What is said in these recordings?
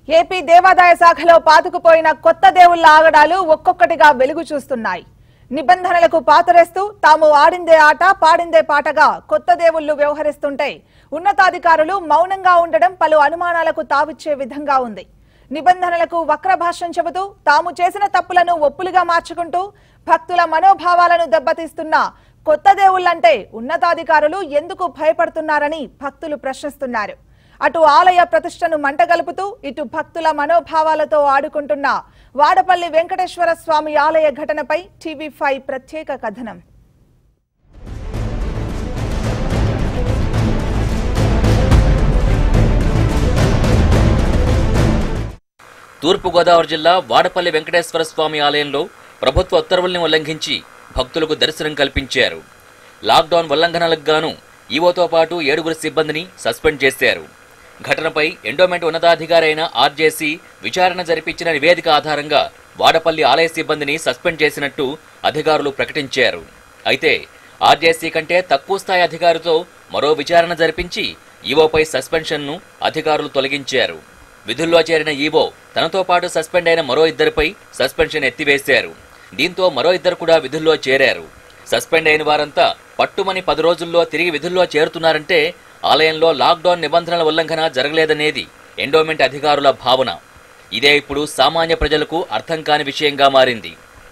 AP దేవాదాయ శాఖలో పాతుకుపోయిన కొత్త దేవుళ్ల ఆగడాలు ఒక్కొక్కటిగా వెలుగు చూస్తున్నాయి నిబంధనలకు పాతరేస్తూ తాము ఆడిందే ఆట పాడిందే పాటగా కొత్త దేవుళ్లు వ్యవహరిస్తుంటే ఉన్నతాధికారులు మౌనంగా ఉండడం పలు అనుమానాలకు తావిచ్చే విధంగా ఉంది నిబంధనలకు వక్ర భాష్యం చెబుతూ తాము చేసిన తప్పులను ఒప్పులుగా మార్చుకుంటూ భక్తుల మనోభావాలను దెబ్బతీస్తున్న కొత్త దేవుళ్లంటే ఉన్నతాధికారులు ఎందుకు భయపడుతున్నారని భక్తులు ప్రశ్నిస్తున్నారు అటు ఆలయ ప్రతిష్టను మంటగలుపుతూ ఇటు భక్తుల మనోభావాలతో ఆడుకుంటున్న వాడపల్లి వెంకటేశ్వర స్వామి ఆలయ ఘటనపై టీవీ ఫైవ్ ప్రత్యేక కథనం తూర్పుగోదావరి జిల్లా వాడపల్లి వెంకటేశ్వర స్వామి ఆలయంలో ప్రభుత్వ ఉత్తర్వుల్ని ఉల్లంఘించి భక్తులకు దర్శనం కల్పించారు లాక్డౌన్ ఉల్లంఘనలకు గాను ఈవోతో పాటు ఏడుగురు సిబ్బందిని సస్పెండ్ చేశారు ఘటనపై ఎండోమెంట్ ఉన్నతాధికారి అయిన ఆర్జేసీ విచారణ జరిపించిన నివేదిక ఆధారంగా వాడపల్లి ఆలయ సిబ్బందిని సస్పెండ్ చేసినట్టు అధికారులు ప్రకటించారు అయితే ఆర్జేసీ కంటే తక్కువ స్థాయి అధికారితో మరో విచారణ జరిపించి ఈవోపై సస్పెన్షన్ను అధికారులు తొలగించారు విధుల్లో చేరిన ఈవో తనతో పాటు సస్పెండ్ అయిన మరో ఇద్దరిపై సస్పెన్షన్ ఎత్తివేశారు దీంతో మరో ఇద్దరు కూడా విధుల్లో చేరారు సస్పెండ్ అయిన వారంతా పట్టుమని పది రోజుల్లో తిరిగి విధుల్లో చేరుతున్నారంటే ఆలయంలో లాక్డౌన్ నిబంధనల ఉల్లంఘన జరగలేదనేది ఎండోమెంట్ అధికారుల భావన ఇదే ఇప్పుడు సామాన్య ప్రజలకు అర్థం కాని విషయంగా మారింది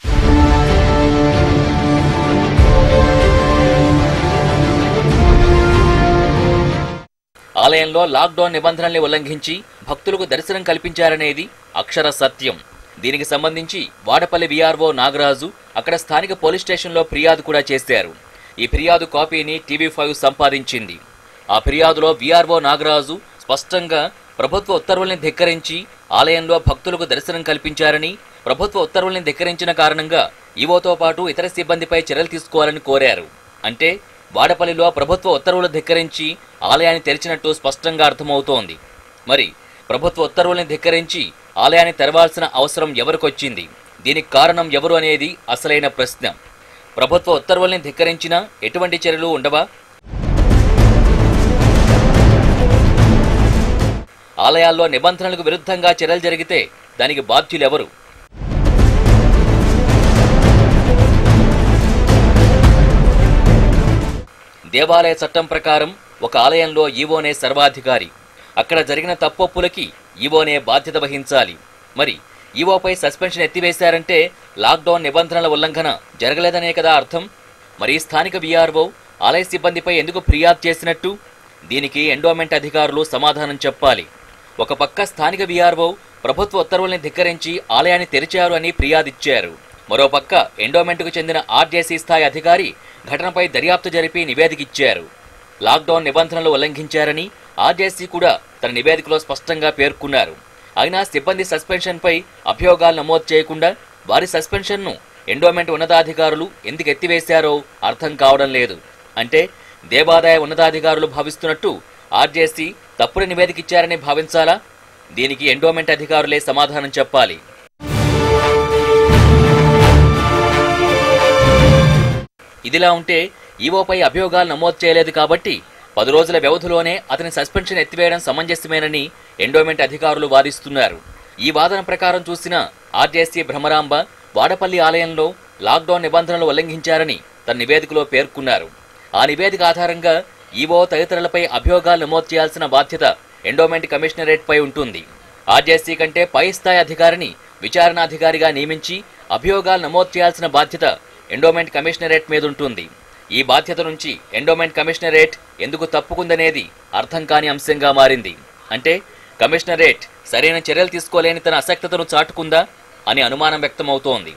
ఆలయంలో లాక్డౌన్ నిబంధనల్ని ఉల్లంఘించి భక్తులకు దర్శనం కల్పించారనేది అక్షర సత్యం దీనికి సంబంధించి వాడపల్లి విఆర్ఓ నాగరాజు అక్కడ స్థానిక పోలీస్ స్టేషన్లో ఫిర్యాదు కూడా చేశారు ఈ ఫిర్యాదు కాపీని టీవీ ఫైవ్ సంపాదించింది ఆ ఫిర్యాదులో విఆర్ఓ నాగరాజు స్పష్టంగా ప్రభుత్వ ఉత్తర్వుల్ని ధిక్కరించి ఆలయంలో భక్తులకు దర్శనం కల్పించారని ప్రభుత్వ ఉత్తర్వుల్ని ధిక్కరించిన కారణంగా ఈవోతో పాటు ఇతర సిబ్బందిపై చర్యలు తీసుకోవాలని కోరారు అంటే వాడపల్లిలో ప్రభుత్వ ఉత్తర్వులు ధిక్కరించి ఆలయాన్ని తెరిచినట్టు స్పష్టంగా అర్థమవుతోంది మరి ప్రభుత్వ ఉత్తర్వుల్ని ధిక్కరించి ఆలయాన్ని తెరవాల్సిన అవసరం ఎవరికొచ్చింది దీనికి కారణం ఎవరు అనేది అసలైన ప్రశ్న ప్రభుత్వ ఉత్తర్వుల్ని ధిక్కరించినా ఎటువంటి చర్యలు ఉండవా ఆలయాల్లో నిబంధనలకు విరుద్ధంగా చర్యలు జరిగితే దానికి బాధ్యులెవరు దేవాలయ చట్టం ప్రకారం ఒక ఆలయంలో ఈవోనే సర్వాధికారి అక్కడ జరిగిన తప్పొప్పులకి ఈవోనే బాధ్యత వహించాలి మరి ఈవోపై సస్పెన్షన్ ఎత్తివేశారంటే లాక్డౌన్ నిబంధనల ఉల్లంఘన జరగలేదనే కదా అర్థం మరి స్థానిక విఆర్ఓ ఆలయ సిబ్బందిపై ఎందుకు ఫిర్యాదు చేసినట్టు దీనికి ఎండోమెంట్ అధికారులు సమాధానం చెప్పాలి ఒక పక్క స్థానిక విఆర్ఓ ప్రభుత్వ ఉత్తర్వుల్ని ధిక్కరించి ఆలయాన్ని తెరిచారు అని ఫిర్యాదిచ్చారు మరోపక్క ఎండోమెంట్కు చెందిన ఆర్జేసీ స్థాయి అధికారి ఘటనపై దర్యాప్తు జరిపి నివేదిక ఇచ్చారు లాక్డౌన్ నిబంధనలు ఉల్లంఘించారని ఆర్జేసీ కూడా తన నివేదికలో స్పష్టంగా పేర్కొన్నారు అయినా సిబ్బంది సస్పెన్షన్పై అభియోగాలు నమోదు చేయకుండా వారి సస్పెన్షన్ను ఎండోమెంట్ ఉన్నతాధికారులు ఎందుకు ఎత్తివేశారో అర్థం కావడం లేదు అంటే దేవాదాయ ఉన్నతాధికారులు భావిస్తున్నట్టు ఆర్జేసీ తప్పుడు నివేదిక ఇచ్చారని భావించాలా దీనికి ఎండోమెంట్ అధికారులే సమాధానం చెప్పాలి ఇదిలా ఉంటే ఈవోపై అభియోగాలు నమోదు చేయలేదు కాబట్టి పది రోజుల వ్యవధిలోనే అతని సస్పెన్షన్ ఎత్తివేయడం సమంజసమేనని ఎండోమెంట్ అధికారులు వాదిస్తున్నారు ఈ వాదన ప్రకారం చూసిన ఆర్జేసీ భ్రమరాంబ వాడపల్లి ఆలయంలో లాక్డౌన్ నిబంధనలు ఉల్లంఘించారని తన నివేదికలో పేర్కొన్నారు ఆ నివేదిక ఆధారంగా ఈవో తదితరులపై అభియోగాలు నమోదు చేయాల్సిన బాధ్యత ఎండోమెంట్ కమిషనరేట్పై ఉంటుంది ఆర్జేసీ కంటే పై స్థాయి అధికారిని విచారణాధికారిగా నియమించి అభియోగాలు నమోదు చేయాల్సిన బాధ్యత ఎండోమెంట్ కమిషనరేట్ మీద ఉంటుంది ఈ బాధ్యత నుంచి ఎండోమెంట్ కమిషనరేట్ ఎందుకు తప్పుకుందనేది అర్థం కాని అంశంగా మారింది అంటే కమిషనరేట్ సరైన చర్యలు తీసుకోలేని తన అసక్తతను చాటుకుందా అని అనుమానం వ్యక్తమవుతోంది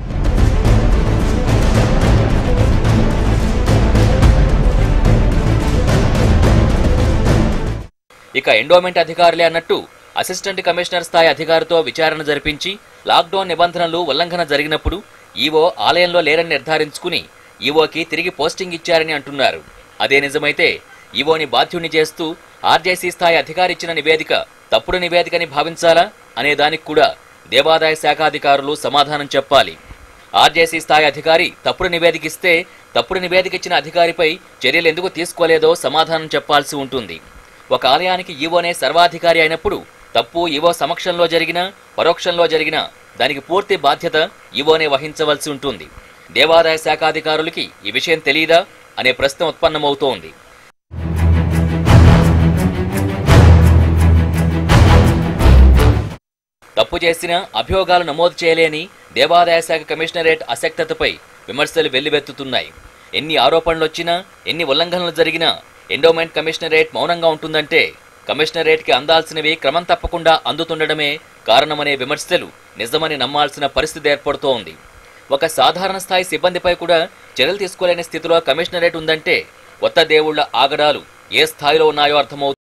ఇక ఎండోమెంట్ అధికారులే అన్నట్టు అసిస్టెంట్ కమిషనర్ స్థాయి అధికారితో విచారణ జరిపించి లాక్డౌన్ నిబంధనలు ఉల్లంఘన జరిగినప్పుడు ఈవో ఆలయంలో లేరని నిర్ధారించుకుని ఈవోకి తిరిగి పోస్టింగ్ ఇచ్చారని అంటున్నారు అదే నిజమైతే ఈవోని బాధ్యుణ్ణి చేస్తూ ఆర్జేసీ స్థాయి అధికారి ఇచ్చిన నివేదిక తప్పుడు నివేదికని భావించాలా అనే దానికి కూడా దేవాదాయ శాఖ అధికారులు సమాధానం చెప్పాలి ఆర్జేసీ స్థాయి అధికారి తప్పుడు నివేదిక ఇస్తే తప్పుడు నివేదిక ఇచ్చిన అధికారిపై చర్యలు ఎందుకు తీసుకోలేదో సమాధానం చెప్పాల్సి ఉంటుంది ఒక ఆలయానికి ఈవోనే సర్వాధికారి అయినప్పుడు తప్పు ఈవో సమక్షంలో జరిగినా పరోక్షంలో జరిగినా దానికి పూర్తి బాధ్యత ఈవోనే వహించవలసి ఉంటుంది దేవాదాయ శాఖాధికారులకి ఈ విషయం తెలియదా అనే ప్రశ్న ఉత్పన్నమవుతోంది తప్పు చేసిన అభియోగాలు నమోదు చేయలేని దేవాదాయ శాఖ కమిషనరేట్ అసక్తతపై విమర్శలు వెల్లువెత్తుతున్నాయి ఎన్ని ఆరోపణలొచ్చినా ఎన్ని ఉల్లంఘనలు జరిగినా ఎండోమెంట్ కమిషనరేట్ మౌనంగా ఉంటుందంటే కమిషనరేట్కి అందాల్సినవి క్రమం తప్పకుండా అందుతుండడమే కారణమనే విమర్శలు నిజమని నమ్మాల్సిన పరిస్థితి ఏర్పడుతోంది ఒక సాధారణ స్థాయి సిబ్బందిపై కూడా చర్యలు తీసుకోలేని స్థితిలో కమిషనరేట్ ఉందంటే కొత్త దేవుళ్ల ఆగడాలు ఏ స్థాయిలో ఉన్నాయో అర్థమవుతుంది